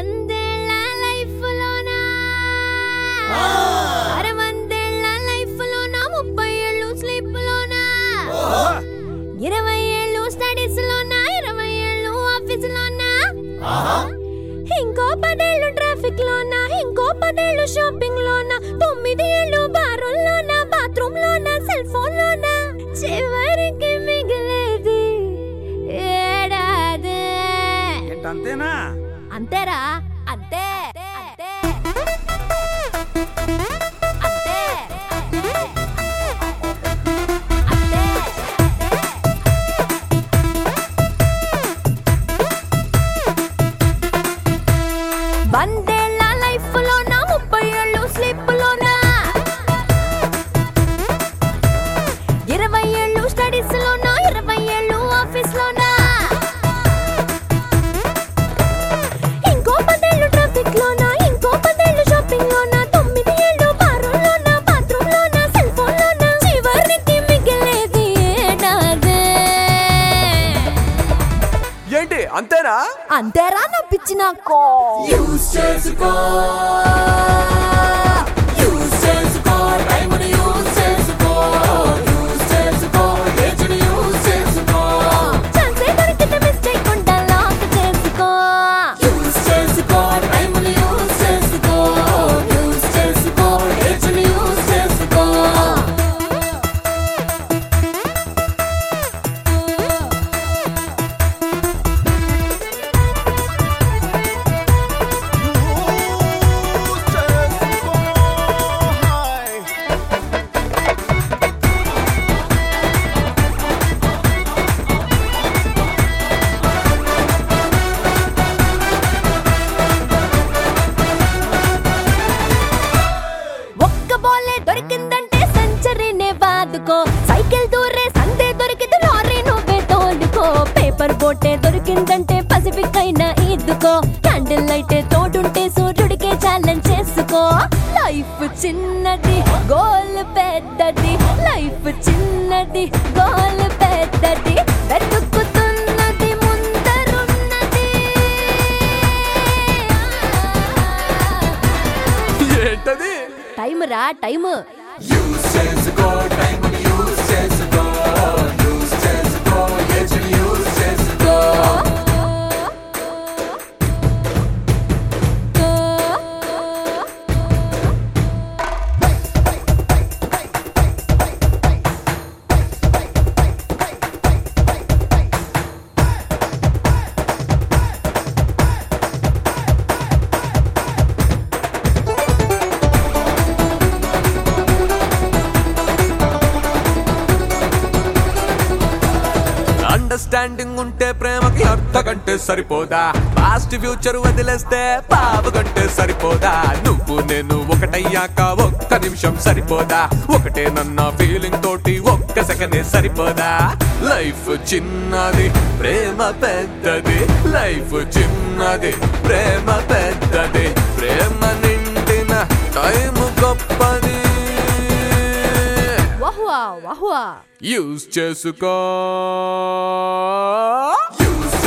వందేళ్ల లైఫ్ లోనా అరే వందేళ్ల లైఫ్ లోనా ముప్పై ఏళ్ళు స్లీప్ లోనా ఇరవై ఏళ్ళు స్టడీస్ లోనా ఇరవై ఏళ్ళు ఆఫీస్ లోనా ఇంకో పదేళ్ళు ట్రాఫిక్ లోనా ఇంకో పదేళ్ళు షాపింగ్ లోనా తొమ్మిది ఏళ్ళు బారుల్లోనా బాత్రూమ్ లోనా సెల్ ఫోన్ లోనా చివరికి మిగిలేది ఏడాది ఏంటి అంతేనా అంతేరా అంతే అంతే అంతే అంతే వందేళ్ల లైఫ్ లోనా ముప్పై ఏళ్ళు స్లీప్ లోనా ఇరవై ఏళ్ళు స్టడీస్ లోనా ఇరవై ఏళ్ళు ఆఫీస్ లోనా ఇంకో పదేళ్ళు ట్రాఫిక్ లోనా ఇంకో పదేళ్ళు షాపింగ్ లోనా తొమ్మిది ఏళ్ళు బారుల్లోనా బాత్రూమ్ లోనా సెల్ ఫోన్ లోనా చివరికి మిగిలేది ఏడాదే ఏంటి అంతేనా అంతేరా నా పిచ్చి నాకు యూస్ చేసుకో యూస్ చేసుకో టైంని యూస్ చేసుకో యూస్ చేసుకో ఏజ్ని యూస్ చేసుకో ఛాన్సే దొరికితే మిస్టేక్ ఉండా లాక్ చేసుకో యూస్ చేసుకో టైంని యూస్ చేసుకో యూస్ చేసుకో ఏజ్ని యూస్ చేసుకో ఒక్క బాలే దొరికిందంటే సెంచరీనే బాదుకో సైకిల్ దూరే సందే దొరికితే లారీ నువ్వే తోలుకో పేపర్ బోటే దొరికిందంటే పసిఫిక్ అయినా ఈదుకో క్యాండిల్ లైటే తోడుంటే సూర్యుడికే ఛాలెంజ్ చేసుకో లైఫ్ చిన్నది గోల్ పెద్దది లైఫ్ చిన్నది గోల్ పెద్దది వెతుకుతున్నది ముందరున్నది ఏంటది టైం రా టైం యూస్ చేసుకో టైంని యూస్ చేసుకో యూస్ చేసుకో ఏజ్ని యూస్ చేసుకో అండర్స్టాండింగ్ ఉంటే ప్రేమకి అర్థ కంటే సరిపోదా పాస్ట్ ఫ్యూచర్ వదిలేస్తే బాబు కంటే సరిపోదా నువ్వు నేను ఒకటయ్యాక ఒక్క నిమిషం సరిపోదా ఒకటే నన్న ఫీలింగ్ తోటి ఒక్క సెకండే సరిపోదా లైఫ్ చిన్నది ప్రేమ పెద్దది లైఫ్ చిన్నది ప్రేమ పెద్దది ప్రేమ నిండిన టైం గొప్పది వహువా వహువా యూస్ చేసుకో యూస్